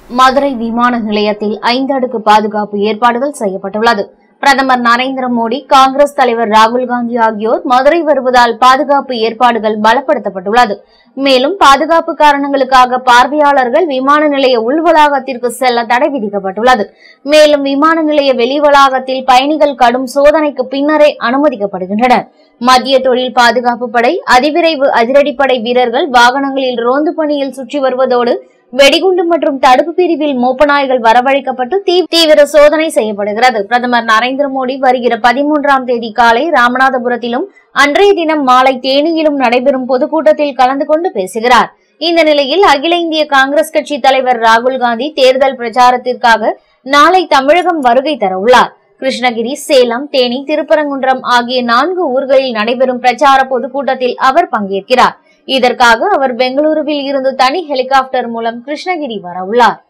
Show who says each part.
Speaker 1: மதுரை விமான நிலையத்தில் ஐந்து அடுக்கு பாதுகாப்பு ஏற்பாடுகள் செய்யப்பட்டுள்ளது பிரதமர் நரேந்திர மோடி காங்கிரஸ் தலைவர் ராகுல் காந்தி ஆகியோர் மதுரை வருவதால் பாதுகாப்பு ஏற்பாடுகள் பலப்படுத்தப்பட்டுள்ளது மேலும் பாதுகாப்பு காரணங்களுக்காக பார்வையாளர்கள் விமான நிலைய உள்வளாகத்திற்கு செல்ல தடை விதிக்கப்பட்டுள்ளது மேலும் விமான நிலைய வெளி வளாகத்தில் பயணிகள் கடும் சோதனைக்கு பின்னரே அனுமதிக்கப்படுகின்றனர் மத்திய தொழில் பாதுகாப்பு படை அதிவிரைவு அதிரடிப்படை வீரர்கள் வாகனங்களில் ரோந்து பணியில் சுற்றி வருவதோடு வெடிகுண்டு மற்றும் தடுப்பு பிரிவில் மோப்ப நாய்கள் வரவழைக்கப்பட்டு தீ- தீவிர சோதனை செய்யப்படுகிறது பிரதமர் நரேந்திர மோடி வருகிற பதிமூன்றாம் தேதி காலை ராமநாதபுரத்திலும் அன்றைய தினம் மாலை தேனியிலும் நடைபெறும் பொதுக்கூட்டத்தில் கலந்து கொண்டு பேசுகிறார் இந்த நிலையில் அகில இந்திய காங்கிரஸ் கட்சி தலைவர் ராகுல் காந்தி தேர்தல் பிரச்சாரத்திற்காக நாளை தமிழகம் வருகை தர உள்ளார் கிருஷ்ணகிரி சேலம் தேனி திருப்பரங்குன்றம் ஆகிய நான்கு ஊர்களில் நடைபெறும் பிரச்சார பொதுக்கூட்டத்தில் அவர் பங்கேற்கிறார் இதற்காக அவர் பெங்களூருவில் இருந்து தனி ஹெலிகாப்டர் மூலம் கிருஷ்ணகிரி வர உள்ளார்